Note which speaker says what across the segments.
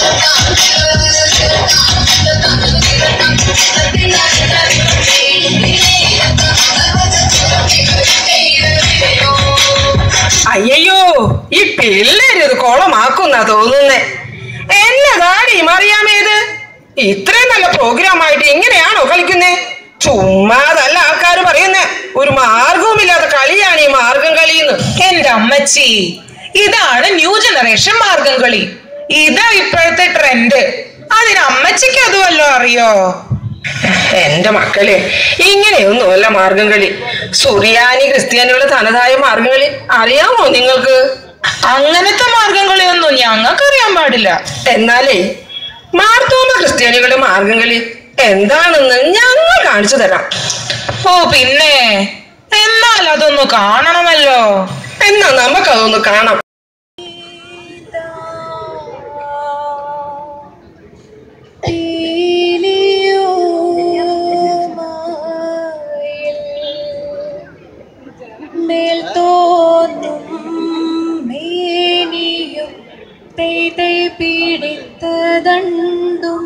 Speaker 1: അയ്യോ ഈ പിള്ളേര് ഇത് കോളമാക്കുന്ന തോന്നുന്നേ എന്നതാടി മറിയാമേത് ഇത്രയും നല്ല പ്രോഗ്രാം ആയിട്ട് ഇങ്ങനെയാണോ കളിക്കുന്നേ ചുമ്മാതല്ല ആൾക്കാർ പറയുന്നേ ഒരു മാർഗവുമില്ലാത്ത കളിയാണ് ഈ മാർഗം കളിന്ന്
Speaker 2: എന്റെ അമ്മച്ചി ഇതാണ് ന്യൂ ജനറേഷൻ മാർഗം കളി ഇതാ ഇപ്പോഴത്തെ ട്രെൻഡ് അതിന് അമ്മച്ചിക്ക് അത് വല്ലോ അറിയോ
Speaker 1: എന്റെ മക്കളെ ഇങ്ങനെയൊന്നുമല്ല മാർഗം കളി സുറിയാനി ക്രിസ്ത്യാനികളുടെ തനതായ മാർഗം കളി അറിയാമോ നിങ്ങൾക്ക്
Speaker 2: അങ്ങനത്തെ മാർഗം കളിയൊന്നും ഞങ്ങൾക്ക് അറിയാൻ പാടില്ല
Speaker 1: എന്നാലേ മാർത്തോമ ക്രിസ്ത്യാനികളുടെ മാർഗം കളി എന്താണെന്ന് ഞങ്ങൾ കാണിച്ചു തരാം
Speaker 2: ഓ പിന്നെ എന്നാൽ അതൊന്ന് കാണണമല്ലോ
Speaker 1: എന്നാ നമുക്കതൊന്ന് കാണാം
Speaker 3: മേൽ തോന്നും മേനിയും തേതേ പിടിത്തതണ്ടും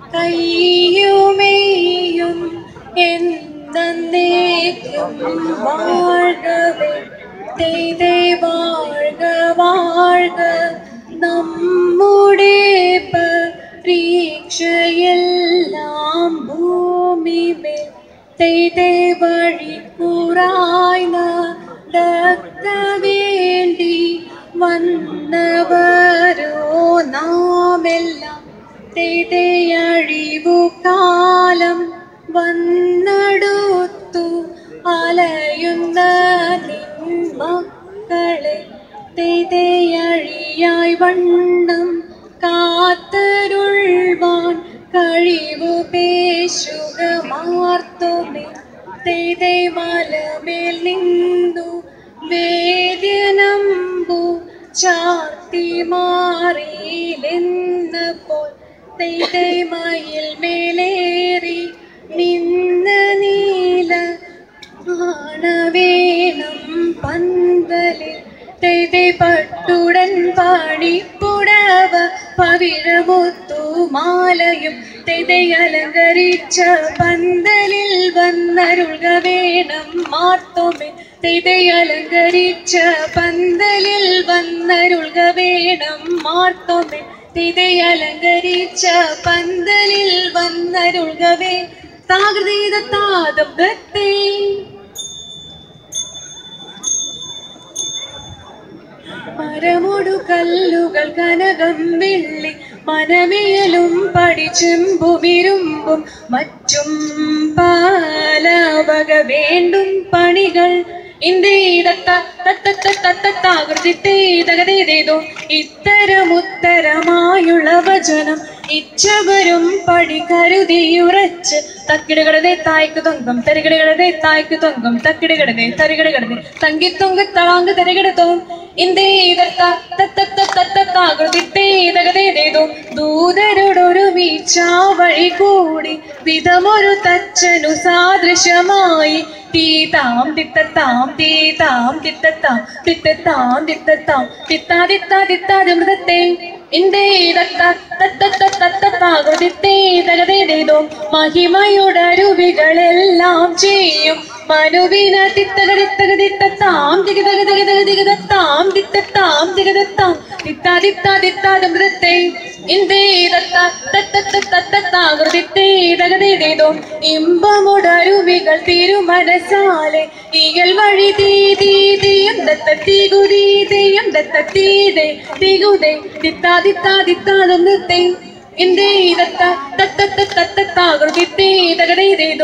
Speaker 3: കയ്യുമേയും എന്നേക്കും വാഴവേ തേതേ വാഴ്ക വാഴ്ക നമ്മുടെ പരീക്ഷയെല്ലാം ഭൂമിമേൽ തേതേ വഴി കൂറായി നടക്ക വേണ്ടി വന്നവരോ നാമെല്ലാം തേതേ അഴിവു കാലം വന്നടുത്തു അലയുന്ന നിൻ മക്കളെ തേതേ അഴിയായി വണ്ണം കാത്തരുൾവാൻ കഴിവു പേശുക മാർത്തുമേ തേതേ മലമേൽ നിന്നു വേദ്യനമ്പു ചാർത്തി മാറിയിലെന്നപ്പോൾ തേതേ മയിൽ മേലേറി നിന്ന നീല ആണവേണം പന്തലിൽ തേതേ പട്ടുടൻ പാണിപ്പുടവ പവിഴമുത്തു മാലയും തേതേ അലങ്കരിച്ച പന്തലിൽ വന്നരുൾക വേണം മാർത്തോമേ തേതേ അലങ്കരിച്ച പന്തലിൽ വന്നരുൾക വേണം മാർത്തോമേ തേതേ അലങ്കരിച്ച പന്തലിൽ വന്നരുൾകവേ താകൃതീത താതബ്ദത്തേ മരമൊടു കല്ലുകൾ കനകം വെള്ളി മനമേലും പടിച്ചെമ്പുമിരുമ്പും മറ്റും പാലവക വേണ്ടും പണികൾ ഇന്ത്യതത്താകൃതിത്തേതകതേതേതോ ഇത്തരമുത്തരമായുള്ള വചനം ഇച്ഛവരും പടി കരുതിയുറച്ച് തക്കിടുകടതെ തായ്ക്കു തൊങ്കം തരികിടകടതെ തായ്ക്കു തൊങ്കം തക്കിടുകടതെ തരികിടകടതെ തങ്കിത്തൊങ്ക തളാങ്ക് തരികിടത്തോ ഇന്ത്യതത്താകൃതിത്തേതകതേതേതോ ദൂതരോടൊരു വീഴ്ച വഴി കൂടി വിധമൊരു തച്ചനു സാദൃശമായി തീതാം തിത്തത്താം തീതാം തിത്തത്താം തിത്തത്താം തിത്തത്താം തിത്താ തിത്താ തിത്താതിമൃതത്തെ ഇന്ത്യതത്താകൃതിത്തേതകതേതേതോ മഹിമയുടരുവികളെല്ലാം ചെയ്യും മനുവിന തിത്തകതിത്തകതിത്തത്താം തികതകതകതകതികതത്താം തിത്തത്താം തികതത്താം തിത്താ തിത്താ തിത്താതിമൃതത്തെ ഇന്ത്യതത്താകൃതിത്തേതകതേതേതോ ഇമ്പമുടരുവികൾ തിരുമനസാലെ ഈയൽ വഴി തീ തീ തീയും ദത്ത തീകുതീ തീയും ദത്ത തീതേ തീകുതേ തിത്താ തിത്താ തിത്താതന്നത്തെ ഇന്ത്യതത്താകൃതിത്തേതകതേതോ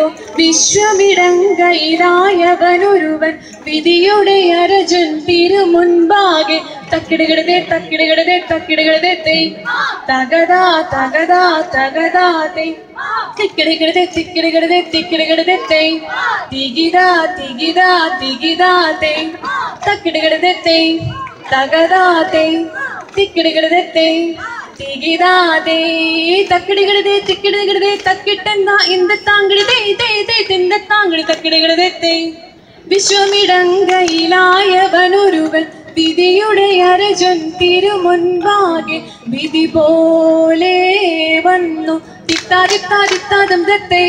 Speaker 3: വിശ്വമിടങ്കയിലായവനൊരുവൻ വിധിയുടെ അരജൻ തിരുമുൻപാകെ തക്കിടുകിടതേ തക്കിടുകിടതേ തക്കിടുകിടതേ തേ തകതാ തകതാ തകതാ തേ തിക്കിടുകിടതേ തിക്കിടുകിടതേ തിക്കിടുകിടതേ തേ തികിതാ തികിതാ തികിതാ തേ തക്കിടുകിടതേ തേ തകതാ തേ തിക്കിടുകിടതേ തേ തികിതാതേ തക്കിടുകിടതേ തിക്കിടുകിടതേ തക്കിട്ടെന്താ ഇന്ത താങ്കിടുതേ തേ തേ തിന്ത താങ്കിടി തക്കിടുകിടതേ തേ വിശ്വമിടങ്കയിലായവനൊരുവൻ വിധിയുടെ അരജൻ തിരുമുൻപാകെ വിധി പോലെ വന്നു തിത്താ തിത്താ തിത്താതം ദത്തേ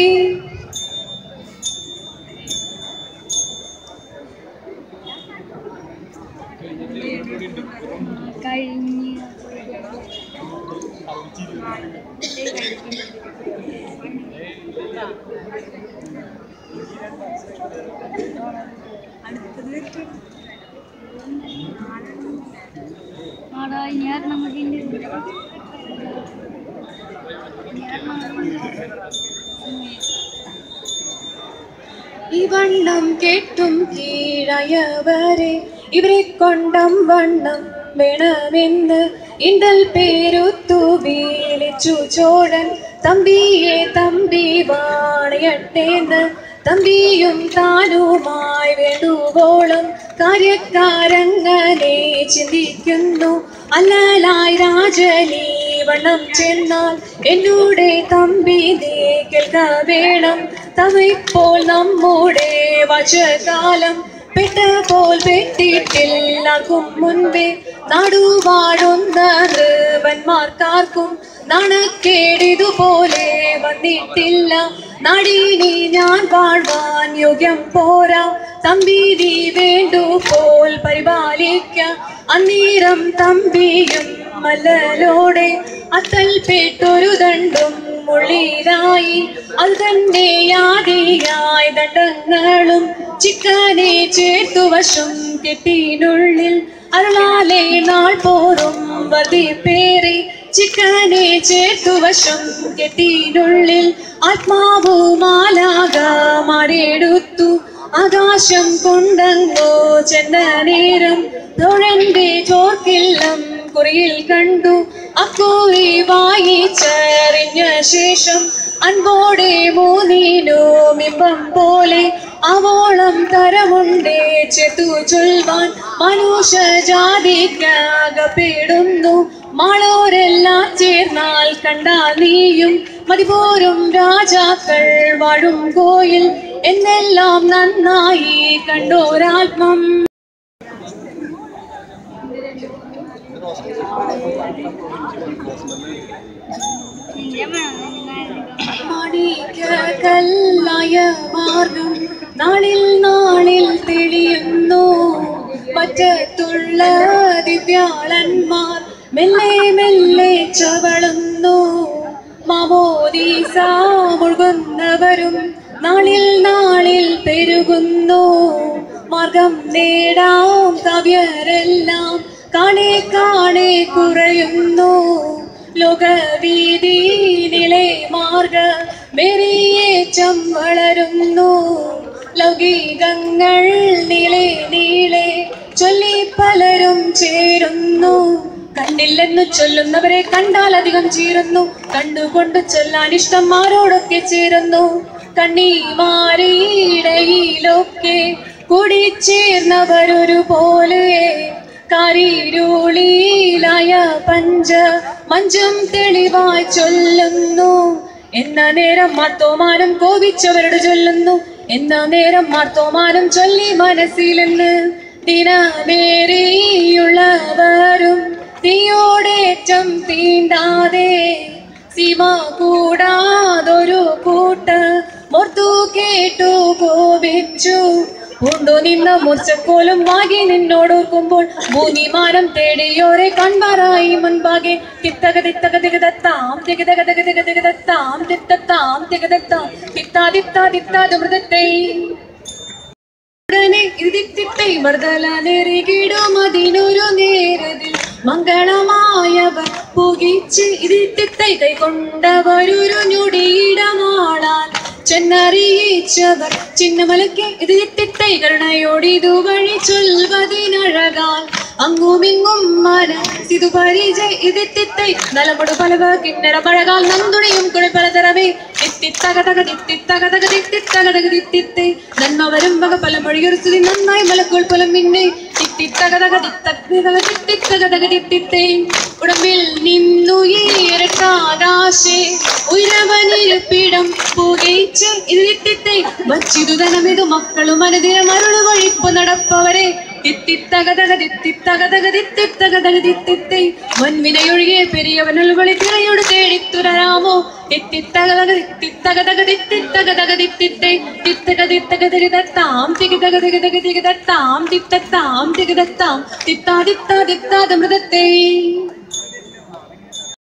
Speaker 4: കഴിഞ്ഞ് ആടാ ഞാൻ നമുക്ക്
Speaker 3: ഈ വണ്ണം കേട്ടും കീഴയവരെ ഇവരെ കൊണ്ടം വണ്ണം വേണമെന്ന് ഇണ്ടൽ പേരുത്തു വീളിച്ചു ചോഴൻ തമ്പിയെ തമ്പി വാണയട്ടേന്ന് തമ്പിയും താനുമായി വേണ്ടുവോളം കാര്യക്കാരങ്ങനെ ചിന്തിക്കുന്നു അല്ലലായി രാജനീ വണ്ണം ചെന്നാൽ എന്നൂടെ തമ്പി നീ കേൾക്ക വേണം തവയിപ്പോൾ നമ്മുടെ വചകാലം പെട്ട പോൽ പെട്ടിട്ടില്ലാർക്കും മുൻപേ നാടുവാഴുന്ന നൃവന്മാർക്കാർക്കും നാണക്കേടിതുപോലെ വന്നിട്ടില്ല നാടിനി ഞാൻ വാഴ്വാൻ യോഗ്യം പോരാ തമ്പി നീ വേണ്ടു പോൽ പരിപാലിക്ക അന്നേരം തമ്പിയും മല്ലലോടെ അത്തൽ പേട്ടൊരു ദണ്ടും മുള്ളിലായി അത് തന്നെ യാതിയായി ദണ്ഡങ്ങളും ചിക്കനെ ചേർത്തു വശം കെട്ടിനുള്ളിൽ അരുളാലെ നാൾ പോറും വർദ്ധിപ്പേറി ചിക്കനെ ചേർത്തു വശം കെട്ടിനുള്ളിൽ ആത്മാവു മാലാക മാറിയെടുത്തു ആകാശം കൊണ്ടങ്ങോ ചെന്ന നേരം തൊഴന്റെ ചോർക്കില്ലം കുറിയിൽ കണ്ടു അക്കോയി വായിച്ചറിഞ്ഞ ശേഷം അൻപോടെ മൂന്നിനോ മിമ്പം പോലെ അവോളം തരമുണ്ടേ ചെത്തു ചൊൽവാൻ മനുഷ്യ ജാതിക്കകപ്പെടുന്നു മാളോരെല്ലാം ചേർന്നാൽ കണ്ടാൽ നീയും മതിപോരും രാജാക്കൾ വാഴും കോയിൽ എന്നെല്ലാം നന്നായി കണ്ടോരാത്മം മാണിക്കല്ലായ മാർഗം നാളിൽ നാളിൽ തെളിയുന്നു പറ്റത്തുള്ള ദിവ്യാളന്മാർ മെല്ലെ മെല്ലെ ചവളുന്നു മാമോദീസ മുഴുകുന്നവരും നാളിൽ നാളിൽ പെരുകുന്നു മാർഗം നേടാം കവ്യരെല്ലാം കാണെ കാണെ കുറയുന്നു ലോകവീതിയിലെ മാർഗ മെറിയേറ്റം വളരുന്നു ലൗകികങ്ങൾ നീളെ നീളെ ചൊല്ലി പലരും ചേരുന്നു കണ്ടില്ലെന്ന് ചൊല്ലുന്നവരെ കണ്ടാൽ അധികം ചീരുന്നു കണ്ടുകൊണ്ട് ചൊല്ലാൻ ഇഷ്ടം ആരോടൊക്കെ ചേരുന്നു കണ്ണീമാരിയിടയിലൊക്കെ കൂടിച്ചേർന്നവരൊരു പോലെ കാരിരുളിയിലായ പഞ്ച മഞ്ചം തെളിവായി ചൊല്ലുന്നു എന്ന നേരം മാത്തോമാനം കോപിച്ചവരോട് ചൊല്ലുന്നു എന്ന നേരം മാത്തോമാനം ചൊല്ലി മനസ്സിലെന്ന് ദിനമേറിയുള്ളവരും തീയോടേറ്റം തീണ്ടാതെ സീമ കൂടാതൊരു കൂട്ട മോർത്തു കേട്ടു കോപിച്ചു ഉണ്ടു നിന്ന മുർച്ചക്കോലും വാങ്ങി നിന്നോടോർക്കുമ്പോൾ ഭൂമിമാനം തേടിയോരെ കൺപാറായി മുൻപാകെ തിത്തക തിത്തക തികതത്താം തികതക തിക തിക തികതത്താം തിത്തത്താം തികതത്താം തിത്താ തിത്താ തിത്താത് മൃതത്തെ ഉടനെ ഇതിത്തിത്തെ മർദ്ദല നെറികിടും അതിനൊരു നേരതിൽ മംഗളമായവർ പുകിച്ച് ഇതിത്തിത്തെ കൈകൊണ്ടവരൊരു ഞൊടിയിടമാളാൽ ചെന്നറിയിച്ചവർ ചിന്നമലയ്ക്ക് ഇതിത്തിത്തെ കരുണയോടിതു വഴി ചൊൽവതിനഴകാൽ അങ്ങുമിങ്ങും മന സിതു പരിചയ ഇതിത്തിത്തെ നലമൊടു പലവ കിന്നര മഴകാൽ നന്തുണിയും കുഴി പലതരവേ തിത്തിത്തകതക തിത്തിത്തകതക തിത്തിത്തകതക തിത്തിത്തെ നന്മവരും വക പല മൊഴിയൊരുത്തി നന്നായി മലക്കോൾ പുലം പിന്നെ തിത്തിത്തകതക തിത്തകതക തിത്തിത്തകതക തിത്തിത്തെ ഉടമ്പിൽ നിന്നുയരട്ടാകാശേ ഉയരവനിരുപ്പിടം പുകയിച്ച് ഇത് തിത്തിത്തെ വച്ചിതു ധനമിതു മക്കളും അനുദിനം അരുളു വഴിപ്പു നടപ്പവരെ തിത്തിത്തകതക തിത്തിത്തകതക തിത്തിത്തകതക തിത്തിത്തൈ വൻവിനയൊഴികെ പെരിയവനുൾവളി തിരയോട് തേടിത്തുരരാമോ തിത്തിത്തകതക തിത്തിത്തകതക തിത്തിത്തകതക തിത്തിത്തൈ തിത്തക തിത്തക തികതത്താം തികതക തികതക തികതത്താം തിത്തത്താം തികതത്താം തിത്താ തിത്താ തിത്താതമൃതത്തൈ